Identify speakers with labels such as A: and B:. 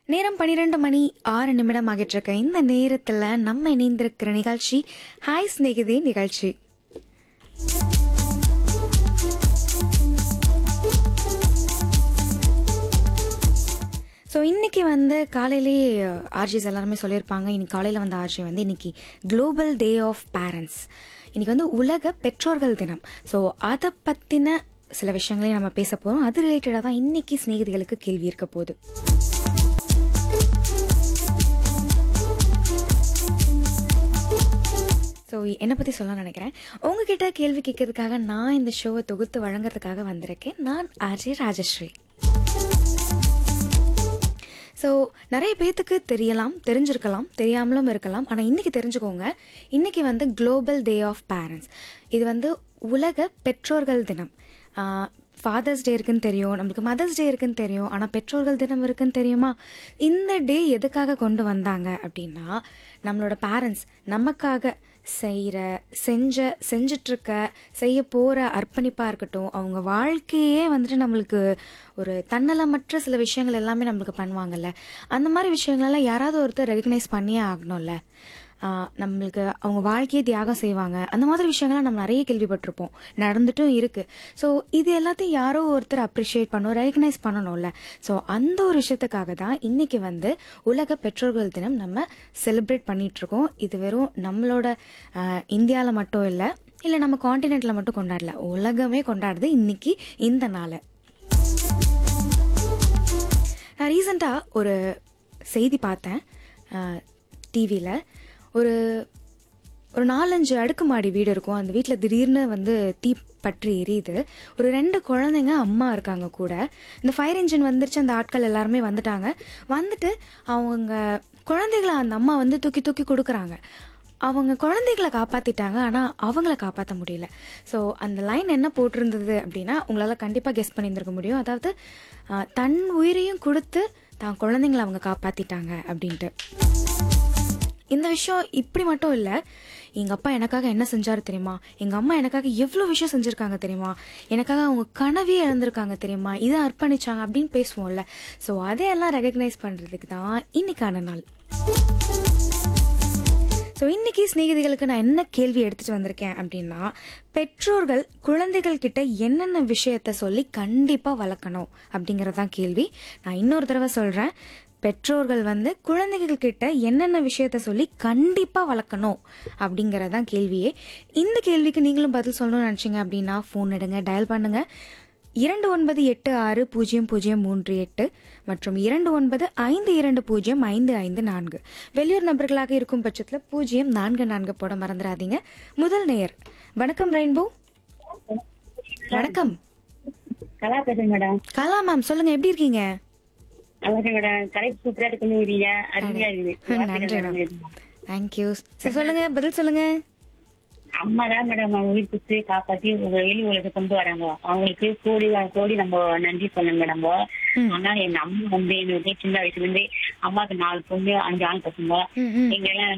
A: நேரம் பன்னிரெண்டு மணி ஆறு நிமிடம் ஆகிட்டு இருக்க இந்த நேரத்தில் நம்ம இணைந்திருக்கிற நிகழ்ச்சி ஹாய் ஸ்நேகிதே நிகழ்ச்சி ஸோ இன்னைக்கு வந்து காலையிலேயே ஆர்ஜிஸ் எல்லாருமே சொல்லியிருப்பாங்க இன்னைக்கு காலையில் வந்த ஆர்ஜி வந்து இன்னைக்கு குளோபல் டே ஆஃப் பேரண்ட்ஸ் இன்னைக்கு வந்து உலக பெற்றோர்கள் தினம் ஸோ அதை பற்றின சில விஷயங்களையும் நம்ம பேச போகிறோம் அது ரிலேட்டடாக தான் இன்னைக்கு சிநேகிதிகளுக்கு கேள்வி இருக்க போகுது ஸோ என்னை பற்றி சொல்ல நினைக்கிறேன் உங்ககிட்ட கேள்வி கேட்கறதுக்காக நான் இந்த ஷோவை தொகுத்து வழங்குறதுக்காக வந்திருக்கேன் நான் அஜய் ராஜஸ்ரீ ஸோ நிறைய பேர்த்துக்கு தெரியலாம் தெரிஞ்சிருக்கலாம் தெரியாமலும் இருக்கலாம் ஆனால் இன்றைக்கி தெரிஞ்சுக்கோங்க இன்றைக்கி வந்து குளோபல் டே ஆஃப் பேரண்ட்ஸ் இது வந்து உலக பெற்றோர்கள் தினம் ஃபாதர்ஸ் டே இருக்குன்னு தெரியும் நம்மளுக்கு மதர்ஸ் டே இருக்குன்னு தெரியும் ஆனால் பெற்றோர்கள் தினம் இருக்குன்னு தெரியுமா இந்த டே எதுக்காக கொண்டு வந்தாங்க அப்படின்னா நம்மளோட பேரண்ட்ஸ் நமக்காக செய்கிற செஞ்ச செஞ்சிட்ருக்க செய்ய போகிற அர்ப்பணிப்பாக இருக்கட்டும் அவங்க வாழ்க்கையே வந்துட்டு நம்மளுக்கு ஒரு தன்னலமற்ற சில விஷயங்கள் எல்லாமே நம்மளுக்கு பண்ணுவாங்கல்ல அந்த மாதிரி விஷயங்களெல்லாம் யாராவது ஒருத்தர் ரெகக்னைஸ் பண்ணியே ஆகணும்ல ஆஹ் நம்மளுக்கு அவங்க வாழ்க்கையை தியாகம் செய்வாங்க அந்த மாதிரி விஷயங்கள்லாம் நம்ம நிறைய கேள்விப்பட்டிருப்போம் நடந்துட்டும் இருக்கு ஸோ இது எல்லாத்தையும் யாரோ ஒருத்தர் அப்ரிஷியேட் பண்ணணும் ரெகக்னைஸ் பண்ணணும்ல ஸோ அந்த ஒரு விஷயத்துக்காக தான் இன்னைக்கு வந்து உலக பெற்றோர்கள் தினம் நம்ம செலிப்ரேட் பண்ணிட்டு இருக்கோம் இது வெறும் நம்மளோட இந்தியாவில் மட்டும் இல்லை இல்லை நம்ம காண்டினென்ட்ல மட்டும் கொண்டாடல உலகமே கொண்டாடுது இன்னைக்கு இந்த நாளை நான் ரீசெண்டாக ஒரு செய்தி பார்த்தேன் டிவியில் ஒரு ஒரு நாலஞ்சு அடுக்குமாடி வீடு இருக்கும் அந்த வீட்டில் திடீர்னு வந்து தீ பற்றி எரியுது ஒரு ரெண்டு குழந்தைங்க அம்மா இருக்காங்க கூட இந்த ஃபயர் இன்ஜின் வந்துருச்சு அந்த ஆட்கள் எல்லாருமே வந்துட்டாங்க வந்துட்டு அவங்க குழந்தைகளை அந்த அம்மா வந்து தூக்கி தூக்கி கொடுக்குறாங்க அவங்க குழந்தைகளை காப்பாற்றிட்டாங்க ஆனால் அவங்கள காப்பாற்ற முடியல ஸோ அந்த லைன் என்ன போட்டிருந்தது அப்படின்னா உங்களால் கண்டிப்பாக கெஸ் பண்ணியிருந்திருக்க முடியும் அதாவது ஆஹ், தன் உயிரையும் கொடுத்து தான் குழந்தைங்களை அவங்க காப்பாற்றிட்டாங்க அப்படின்ட்டு இந்த விஷயம் இப்படி மட்டும் இல்லை எங்கள் அப்பா எனக்காக என்ன செஞ்சாரு தெரியுமா எங்கள் அம்மா எனக்காக எவ்வளோ விஷயம் செஞ்சுருக்காங்க தெரியுமா எனக்காக அவங்க கனவே இழந்திருக்காங்க தெரியுமா இதை அர்ப்பணிச்சாங்க அப்படின்னு பேசுவோம்ல ஸோ அதையெல்லாம் ரெகக்னைஸ் பண்ணுறதுக்கு தான் இன்னைக்கான நாள் ஸோ இன்னைக்கு சிநேகிதிகளுக்கு நான் என்ன கேள்வி எடுத்துட்டு வந்திருக்கேன் அப்படின்னா பெற்றோர்கள் குழந்தைகள் கிட்ட என்னென்ன விஷயத்த சொல்லி கண்டிப்பாக வளர்க்கணும் அப்படிங்கறதான் கேள்வி நான் இன்னொரு தடவை சொல்கிறேன் பெற்றோர்கள் வந்து குழந்தைகள் கிட்ட என்னென்ன விஷயத்த சொல்லி கண்டிப்பாக வளர்க்கணும் அப்படிங்கறதான் கேள்வியே இந்த கேள்விக்கு நீங்களும் பதில் சொல்லணும்னு நினச்சிங்க அப்படின்னா ஃபோன் எடுங்க டயல் பண்ணுங்க இரண்டு ஒன்பது எட்டு ஆறு பூஜ்ஜியம் பூஜ்ஜியம் மூன்று எட்டு மற்றும் இரண்டு ஒன்பது ஐந்து இரண்டு பூஜ்ஜியம் ஐந்து ஐந்து நான்கு வெளியூர் நபர்களாக இருக்கும் பட்சத்தில் பூஜ்ஜியம் நான்கு நான்கு போட மறந்துடாதீங்க முதல் நேயர் வணக்கம் ரெயின்போ வணக்கம்
B: கலா பேசுறேன் மேடம்
A: கலா மேம் சொல்லுங்க எப்படி இருக்கீங்க
B: நல்லா இருக்கேன் மேடம் கலை சூப்பரா இருக்குங்க அருமையா
A: நன்றி மேம்
B: இருக்குது
A: தேங்க்யூ சரி சொல்லுங்க பதில் சொல்லுங்க
B: அம்மா தான் மேடம் அவங்க உயிர் குத்து காப்பாத்தி உங்க வெளி உலகத்தை கொண்டு வராங்க அவங்களுக்கு கோடி கோடி நம்ம நன்றி சொல்லணும் மேடம்
A: ம்.
B: ஆனா எங்க அம்மா வந்து எனக்கு சின்ன வயசுல இருந்தே அம்மாக்கு நாலு பொண்ணு அஞ்சு ஆண் பசங்க
A: ம் ம்
B: எங்க எல்லாம்